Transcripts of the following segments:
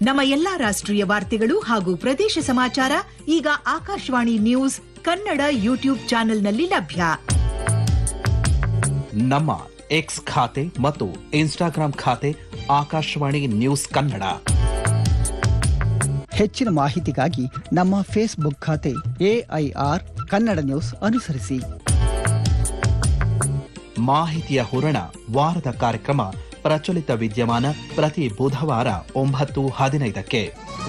ನಮ್ಮ ಎಲ್ಲಾ ರಾಷ್ಟ್ರೀಯ ವಾರ್ತೆಗಳು ಹಾಗೂ ಪ್ರದೇಶ ಸಮಾಚಾರ ಈಗ ಆಕಾಶವಾಣಿ ನ್ಯೂಸ್ ಕನ್ನಡ ಯೂಟ್ಯೂಬ್ ಚಾನೆಲ್ನಲ್ಲಿ ಲಭ್ಯ ನಮ್ಮ ಎಕ್ಸ್ ಖಾತೆ ಮತ್ತು ಇನ್ಸ್ಟಾಗ್ರಾಂ ಖಾತೆ ಆಕಾಶವಾಣಿ ನ್ಯೂಸ್ ಕನ್ನಡ ಹೆಚ್ಚಿನ ಮಾಹಿತಿಗಾಗಿ ನಮ್ಮ ಫೇಸ್ಬುಕ್ ಖಾತೆ ಎಐಆರ್ ಕನ್ನಡ ನ್ಯೂಸ್ ಅನುಸರಿಸಿ ಮಾಹಿತಿಯ ಹೂರಣ ವಾರದ ಕಾರ್ಯಕ್ರಮ ಪ್ರಚಲಿತ ವಿದ್ಯಮಾನ ಪ್ರತಿ ಬುಧವಾರ ಒಂಬತ್ತು ಹದಿನೈದಕ್ಕೆ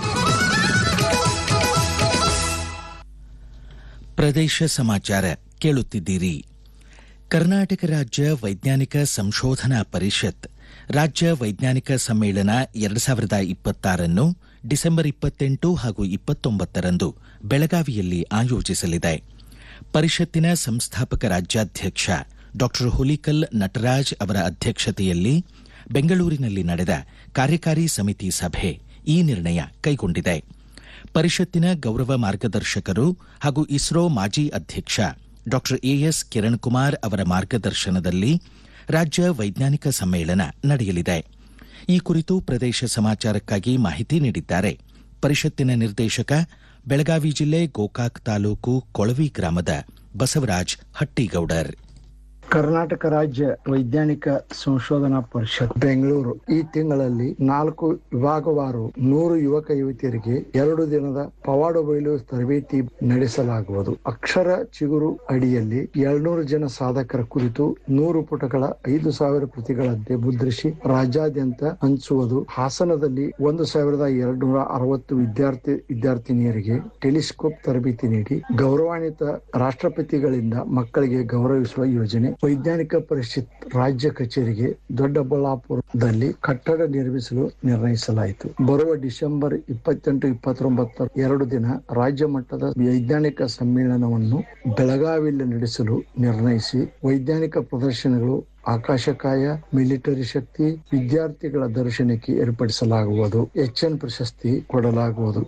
ಪ್ರದೇಶ ಸಮಾಚಾರ ಕೇಳುತ್ತಿದ್ದೀರಿ ಕರ್ನಾಟಕ ರಾಜ್ಯ ವೈಜ್ಞಾನಿಕ ಸಂಶೋಧನಾ ಪರಿಷತ್ ರಾಜ್ಯ ವೈಜ್ಞಾನಿಕ ಸಮ್ಮೇಳನ ಎರಡು ಸಾವಿರದ ಇಪ್ಪತ್ತಾರನ್ನು ಡಿಸೆಂಬರ್ ಇಪ್ಪತ್ತೆಂಟು ಹಾಗೂ ಇಪ್ಪತ್ತೊಂಬತ್ತರಂದು ಬೆಳಗಾವಿಯಲ್ಲಿ ಆಯೋಜಿಸಲಿದೆ ಪರಿಷತ್ತಿನ ಸಂಸ್ಥಾಪಕ ರಾಜ್ಯಾಧ್ಯಕ್ಷ ಡಾ ಹುಲಿಕಲ್ ನಟರಾಜ್ ಅವರ ಅಧ್ಯಕ್ಷತೆಯಲ್ಲಿ ಬೆಂಗಳೂರಿನಲ್ಲಿ ನಡೆದ ಕಾರ್ಯಕಾರಿ ಸಮಿತಿ ಸಭೆ ಈ ನಿರ್ಣಯ ಕೈಗೊಂಡಿದೆ ಪರಿಷತ್ತಿನ ಗೌರವ ಮಾರ್ಗದರ್ಶಕರು ಹಾಗೂ ಇಸ್ರೋ ಮಾಜಿ ಅಧ್ಯಕ್ಷ ಡಾ ಎಎಸ್ ಕಿರಣ್ ಕುಮಾರ್ ಅವರ ಮಾರ್ಗದರ್ಶನದಲ್ಲಿ ರಾಜ್ಯ ವೈಜ್ಞಾನಿಕ ಸಮ್ಮೇಳನ ನಡೆಯಲಿದೆ ಈ ಕುರಿತು ಪ್ರದೇಶ ಸಮಾಚಾರಕ್ಕಾಗಿ ಮಾಹಿತಿ ನೀಡಿದ್ದಾರೆ ಪರಿಷತ್ತಿನ ನಿರ್ದೇಶಕ ಬೆಳಗಾವಿ ಜಿಲ್ಲೆ ಗೋಕಾಕ್ ತಾಲೂಕು ಕೊಳವಿ ಗ್ರಾಮದ ಬಸವರಾಜ್ ಹಟ್ಟಿಗೌಡರ್ ಕರ್ನಾಟಕ ರಾಜ್ಯ ವೈಜ್ಞಾನಿಕ ಸಂಶೋಧನಾ ಪರಿಷತ್ ಬೆಂಗಳೂರು ಈ ತಿಂಗಳಲ್ಲಿ ನಾಲ್ಕು ವಿಭಾಗವಾರು ನೂರು ಯುವಕ ಯುವತಿಯರಿಗೆ ಎರಡು ದಿನದ ಪವಾಡ ಬಯಲು ತರಬೇತಿ ನಡೆಸಲಾಗುವುದು ಅಕ್ಷರ ಚಿಗುರು ಅಡಿಯಲ್ಲಿ ಎರಡ್ನೂರು ಜನ ಸಾಧಕರ ಕುರಿತು ನೂರು ಪುಟಗಳ ಐದು ಸಾವಿರ ಪ್ರತಿಗಳಂತೆ ಮುದ್ರಿಸಿ ರಾಜ್ಯಾದ್ಯಂತ ಹಂಚುವುದು ಹಾಸನದಲ್ಲಿ ಒಂದು ಸಾವಿರದ ಎರಡ್ನೂರ ಅರವತ್ತು ವಿದ್ಯಾರ್ಥಿ ವಿದ್ಯಾರ್ಥಿನಿಯರಿಗೆ ಟೆಲಿಸ್ಕೋಪ್ ತರಬೇತಿ ನೀಡಿ ಗೌರವಾನ್ವಿತ ರಾಷ್ಟ್ರಪತಿಗಳಿಂದ ಮಕ್ಕಳಿಗೆ ಗೌರವಿಸುವ ಯೋಜನೆ ವೈಜ್ಞಾನಿಕ ಪರಿಷತ್ ರಾಜ್ಯ ಕಚೇರಿಗೆ ದೊಡ್ಡಬಳ್ಳಾಪುರದಲ್ಲಿ ಕಟ್ಟಡ ನಿರ್ಮಿಸಲು ನಿರ್ಣಯಿಸಲಾಯಿತು ಬರುವ ಡಿಸೆಂಬರ್ ಇಪ್ಪತ್ತೆಂಟು ಇಪ್ಪತ್ತೊಂಬತ್ತರ ಎರಡು ದಿನ ರಾಜ್ಯ ಮಟ್ಟದ ವೈಜ್ಞಾನಿಕ ಸಮ್ಮೇಳನವನ್ನು ಬೆಳಗಾವಿಯಲ್ಲಿ ನಡೆಸಲು ನಿರ್ಣಯಿಸಿ ವೈಜ್ಞಾನಿಕ ಪ್ರದರ್ಶನಗಳು ಆಕಾಶಕಾಯ ಮಿಲಿಟರಿ ಶಕ್ತಿ ವಿದ್ಯಾರ್ಥಿಗಳ ದರ್ಶನಕ್ಕೆ ಏರ್ಪಡಿಸಲಾಗುವುದು ಎಚ್ಎನ್ ಪ್ರಶಸ್ತಿ ಕೊಡಲಾಗುವುದು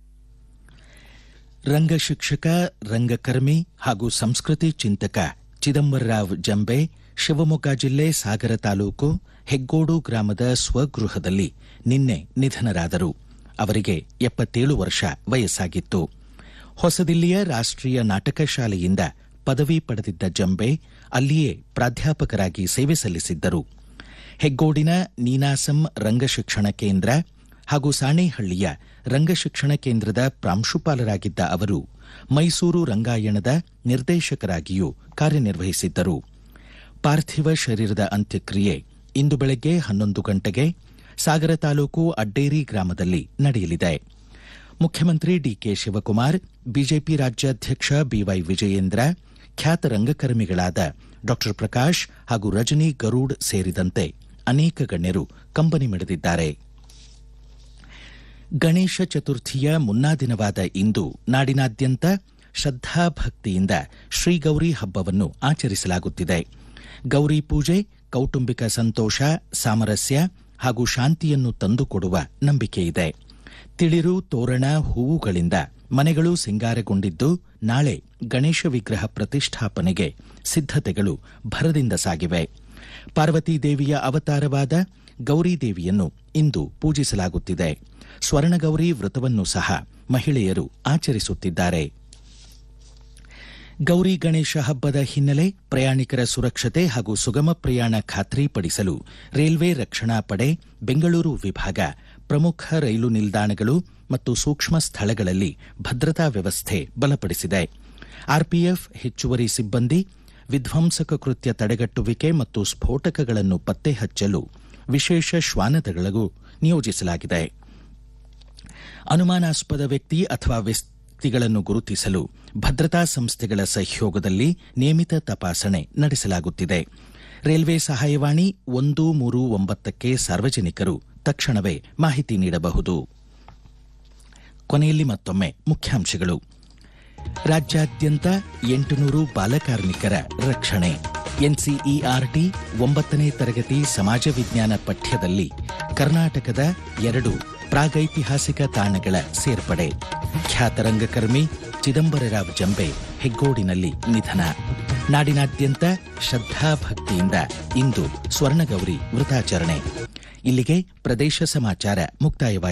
ರಂಗ ಶಿಕ್ಷಕ ರಂಗಕರ್ಮಿ ಹಾಗೂ ಸಂಸ್ಕೃತಿ ಚಿಂತಕ ಚಿದಂಬರರಾವ್ ಜಂಬೆ ಶಿವಮೊಗ್ಗ ಜಿಲ್ಲೆ ಸಾಗರ ತಾಲೂಕು ಹೆಗ್ಗೋಡು ಗ್ರಾಮದ ಸ್ವಗೃಹದಲ್ಲಿ ನಿನ್ನೆ ನಿಧನರಾದರು ಅವರಿಗೆ ಎಪ್ಪತ್ತೇಳು ವರ್ಷ ವಯಸ್ಸಾಗಿತ್ತು ಹೊಸದಿಲ್ಲಿಯ ರಾಷ್ಟ್ರೀಯ ನಾಟಕ ಶಾಲೆಯಿಂದ ಪದವಿ ಪಡೆದಿದ್ದ ಜಂಬೆ ಅಲ್ಲಿಯೇ ಪ್ರಾಧ್ಯಾಪಕರಾಗಿ ಸೇವೆ ಸಲ್ಲಿಸಿದ್ದರು ಹೆಗ್ಗೋಡಿನ ನೀನಾಸಂ ರಂಗಶಿಕ್ಷಣ ಕೇಂದ್ರ ಹಾಗೂ ಸಾಣೇಹಳ್ಳಿಯ ರಂಗಶಿಕ್ಷಣ ಕೇಂದ್ರದ ಪ್ರಾಂಶುಪಾಲರಾಗಿದ್ದ ಅವರು ಮೈಸೂರು ರಂಗಾಯಣದ ನಿರ್ದೇಶಕರಾಗಿಯೂ ಕಾರ್ಯನಿರ್ವಹಿಸಿದ್ದರು ಪಾರ್ಥಿವ ಶರೀರದ ಅಂತ್ಯಕ್ರಿಯೆ ಇಂದು ಬೆಳಗ್ಗೆ ಹನ್ನೊಂದು ಗಂಟೆಗೆ ಸಾಗರ ತಾಲೂಕು ಅಡ್ಡೇರಿ ಗ್ರಾಮದಲ್ಲಿ ನಡೆಯಲಿದೆ ಮುಖ್ಯಮಂತ್ರಿ ಡಿಕೆ ಶಿವಕುಮಾರ್ ಬಿಜೆಪಿ ರಾಜ್ಯಾಧ್ಯಕ್ಷ ಬಿವೈ ವಿಜಯೇಂದ್ರ ಖ್ಯಾತ ರಂಗಕರ್ಮಿಗಳಾದ ಡಾ ಪ್ರಕಾಶ್ ಹಾಗೂ ರಜನಿ ಗರೂಡ್ ಸೇರಿದಂತೆ ಅನೇಕ ಗಣ್ಯರು ಕಂಬನಿ ಮಿಡಿದಿದ್ದಾರೆ ಗಣೇಶ ಚತುರ್ಥಿಯ ಮುನ್ನಾ ದಿನವಾದ ಇಂದು ನಾಡಿನಾದ್ಯಂತ ಶ್ರದ್ಧಾಭಕ್ತಿಯಿಂದ ಶ್ರೀಗೌರಿ ಹಬ್ಬವನ್ನು ಆಚರಿಸಲಾಗುತ್ತಿದೆ ಗೌರಿ ಪೂಜೆ ಕೌಟುಂಬಿಕ ಸಂತೋಷ ಸಾಮರಸ್ಯ ಹಾಗೂ ಶಾಂತಿಯನ್ನು ತಂದುಕೊಡುವ ನಂಬಿಕೆಯಿದೆ ತಿಳಿರು ತೋರಣ ಹೂವುಗಳಿಂದ ಮನೆಗಳು ಸಿಂಗಾರಗೊಂಡಿದ್ದು ನಾಳೆ ಗಣೇಶ ವಿಗ್ರಹ ಪ್ರತಿಷ್ಠಾಪನೆಗೆ ಸಿದ್ಧತೆಗಳು ಭರದಿಂದ ಸಾಗಿವೆ ಪಾರ್ವತಿ ದೇವಿಯ ಅವತಾರವಾದ ಗೌರಿ ದೇವಿಯನ್ನು ಇಂದು ಪೂಜಿಸಲಾಗುತ್ತಿದೆ ಸ್ವರ್ಣಗೌರಿ ವ್ರತವನ್ನು ಸಹ ಮಹಿಳೆಯರು ಆಚರಿಸುತ್ತಿದ್ದಾರೆ ಗೌರಿ ಗಣೇಶ ಹಬ್ಬದ ಹಿನ್ನೆಲೆ ಪ್ರಯಾಣಿಕರ ಸುರಕ್ಷತೆ ಹಾಗೂ ಸುಗಮ ಪ್ರಯಾಣ ಖಾತ್ರಿಪಡಿಸಲು ರೈಲ್ವೆ ರಕ್ಷಣಾ ಪಡೆ ಬೆಂಗಳೂರು ವಿಭಾಗ ಪ್ರಮುಖ ರೈಲು ನಿಲ್ದಾಣಗಳು ಮತ್ತು ಸೂಕ್ಷ್ಮ ಸ್ಥಳಗಳಲ್ಲಿ ಭದ್ರತಾ ವ್ಯವಸ್ಥೆ ಬಲಪಡಿಸಿದೆ ಆರ್ಪಿಎಫ್ ಹೆಚ್ಚುವರಿ ಸಿಬ್ಬಂದಿ ವಿಧ್ವಂಸಕ ಕೃತ್ಯ ತಡೆಗಟ್ಟುವಿಕೆ ಮತ್ತು ಸ್ಫೋಟಕಗಳನ್ನು ಪತ್ತೆ ಹಚ್ಚಲು ವಿಶೇಷ ಶ್ವಾನದಳಗೂ ನಿಯೋಜಿಸಲಾಗಿದೆ ಅನುಮಾನಾಸ್ಪದ ವ್ಯಕ್ತಿ ಅಥವಾ ವ್ಯಕ್ತಿಗಳನ್ನು ಗುರುತಿಸಲು ಭದ್ರತಾ ಸಂಸ್ಥೆಗಳ ಸಹಯೋಗದಲ್ಲಿ ನಿಯಮಿತ ತಪಾಸಣೆ ನಡೆಸಲಾಗುತ್ತಿದೆ ರೈಲ್ವೆ ಸಹಾಯವಾಣಿ ಒಂದು ಮೂರು ಒಂಬತ್ತಕ್ಕೆ ಸಾರ್ವಜನಿಕರು ತಕ್ಷಣವೇ ಮಾಹಿತಿ ನೀಡಬಹುದು ಕೊನೆಯಲ್ಲಿ ಮತ್ತೊಮ್ಮೆ ಮುಖ್ಯಾಂಶಗಳು ರಾಜ್ಯಾದ್ಯಂತ ಎಂಟುನೂರು ಬಾಲಕಾರ್ಮಿಕರ ರಕ್ಷಣೆ ಎನ್ಸಿಇಆರ್ಟಿ ಒಂಬತ್ತನೇ ತರಗತಿ ಸಮಾಜ ವಿಜ್ಞಾನ ಪಠ್ಯದಲ್ಲಿ ಕರ್ನಾಟಕದ ಎರಡು ಪ್ರಾಗೈತಿಹಾಸಿಕ ತಾಣಗಳ ಸೇರ್ಪಡೆ ಖ್ಯಾತ ರಂಗಕರ್ಮಿ ಚಿದಂಬರರಾವ್ ಜಂಬೆ ಹೆಗ್ಗೋಡಿನಲ್ಲಿ ನಿಧನ ನಾಡಿನಾದ್ಯಂತ ಶ್ರದ್ಧಾಭಕ್ತಿಯಿಂದ ಇಂದು ಸ್ವರ್ಣಗೌರಿ ವೃತಾಚರಣೆ ಇಲ್ಲಿಗೆ ಪ್ರದೇಶ ಸಮಾಚಾರ ಮುಕ್ತಾಯವಾಯಿತು